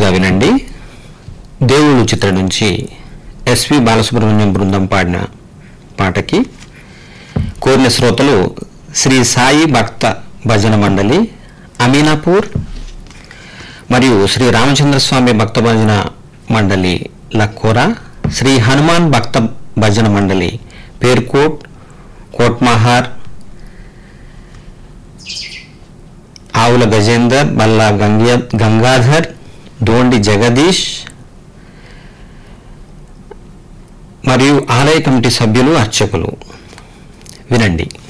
ముందుగా వినండి దేవుళ్ళు చిత్రం నుంచి ఎస్వి బాలసుబ్రహ్మణ్యం బృందం పాడిన పాటకి కోరిన శ్రోతలు శ్రీ సాయి భక్త భజన మండలి అమీనాపూర్ మరియు శ్రీ రామచంద్రస్వామి భక్త భజన మండలి లక్కోరా శ్రీ హనుమాన్ భక్త భజన మండలి పేర్కోట్ కోట్మహార్ ఆవుల గజేందర్ బల్లా గంగ్య గంగాధర్ దోండి జగదీష్ మరియు ఆలయ కమిటీ సభ్యులు అర్చకులు వినండి